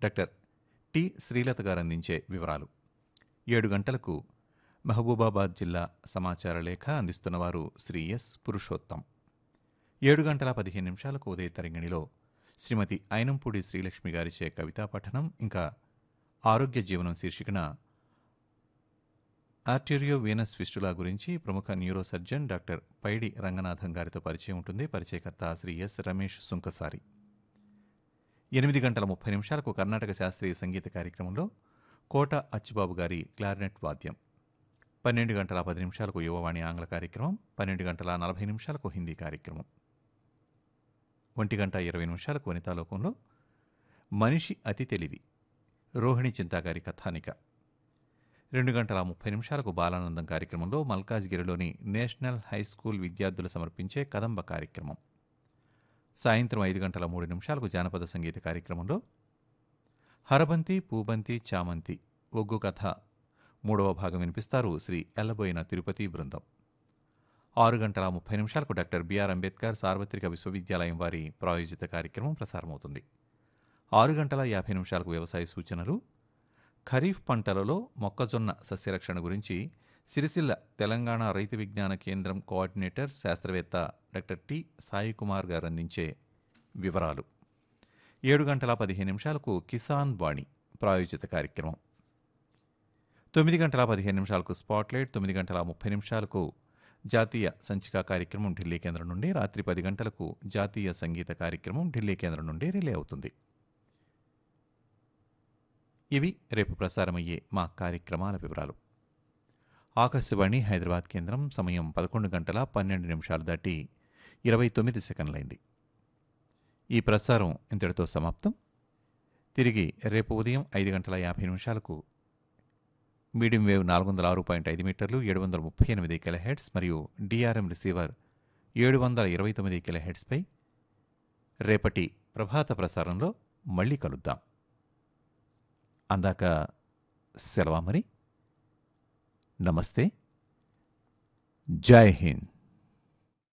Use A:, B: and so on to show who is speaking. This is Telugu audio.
A: డాక్టర్ టి శ్రీలత గారు అందించే వివరాలు ఏడు గంటలకు మహబూబాబాద్ జిల్లా సమాచార లేఖ అందిస్తున్నవారు శ్రీ ఎస్ పురుషోత్తం ఏడు గంటల పదిహేను నిమిషాలకు ఉదయ తరంగిణిలో శ్రీమతి అయినంపూడి శ్రీలక్ష్మి గారిచే కవితా పఠనం ఇంకా ఆరోగ్య జీవనం శీర్షికన ఆర్టెరియో వీనస్ ఫిస్టులా గురించి ప్రముఖ neuro surgeon doctor Paidi Ranganatham గారితో పరిచయం ఉంటుంది పరిచయకర్త శ్రీ ఎస్ రమేష్ సుంకసారి ఎనిమిది గంటల ముప్పై నిమిషాలకు కర్ణాటక శాస్త్రీయ సంగీత కార్యక్రమంలో కోట అచ్చుబాబు గారి క్లారినెట్ వాద్యం పన్నెండు గంటల పది నిమిషాలకు యువవాణి ఆంగ్ల కార్యక్రమం పన్నెండు గంటల నలభై నిమిషాలకు హిందీ కార్యక్రమం ఒంటి గంట ఇరవై నిమిషాలకు వనితాలోకంలో మనిషి అతి తెలివి రోహిణి చింతా గారి కథానిక రెండు గంటల ముప్పై నిమిషాలకు బాలానందం కార్యక్రమంలో మల్కాజ్గిరిలోని నేషనల్ హై స్కూల్ విద్యార్థులు సమర్పించే కదంబ కార్యక్రమం సాయంత్రం ఐదు గంటల మూడు నిమిషాలకు జానపద సంగీత కార్యక్రమంలో హరబంతి పూబంతి చామంతి ఒగ్గు కథ మూడవ భాగం వినిపిస్తారు శ్రీ ఎల్లబోయిన తిరుపతి బృందం ఆరు గంటల ముప్పై నిమిషాలకు డాక్టర్ బిఆర్ అంబేద్కర్ సార్వత్రిక విశ్వవిద్యాలయం వారి ప్రాయోజిత కార్యక్రమం ప్రసారమవుతుంది ఆరు గంటల యాభై నిమిషాలకు వ్యవసాయ సూచనలు ఖరీఫ్ పంటలలో మొక్కజొన్న సస్యరక్షణ గురించి సిరిసిల్ల తెలంగాణ రైతు విజ్ఞాన కేంద్రం కోఆర్డినేటర్ శాస్త్రవేత్త డాక్టర్ టి సాయి కుమార్ గారు అందించే వివరాలు ఏడు గంటల పదిహేను నిమిషాలకు కిసాన్ వాణి ప్రాయోజిత కార్యక్రమం తొమ్మిది గంటల పదిహేను నిమిషాలకు స్పాట్లైట్ తొమ్మిది గంటల ముప్పై నిమిషాలకు జాతీయ సంచిక కార్యక్రమం ఢిల్లీ కేంద్రం నుండి రాత్రి పది గంటలకు జాతీయ సంగీత కార్యక్రమం ఢిల్లీ కేంద్రం నుండి రిలే అవుతుంది ఇవి రేపు ప్రసారమయ్యే మా కార్యక్రమాల వివరాలు ఆకాశవాణి హైదరాబాద్ కేంద్రం సమయం పదకొండు గంటల పన్నెండు నిమిషాలు దాటి ఇరవై తొమ్మిది సెకండ్లైంది ఈ ప్రసారం ఇంతటితో సమాప్తం తిరిగి రేపు ఉదయం ఐదు గంటల యాభై నిమిషాలకు మీడియం వేవ్ నాలుగు వందల ఆరు పాయింట్ ఐదు మీటర్లు ఏడు వందల ముప్పై ఎనిమిది కిలోహెడ్స్ మరియు డిఆర్ఎం రిసీవర్ ఏడు వందల ఇరవై తొమ్మిది కిలోహెడ్స్పై రేపటి ప్రభాత ప్రసారంలో మళ్ళీ కలుద్దాం అందాక సెలవా మరి నమస్తే జై హింద్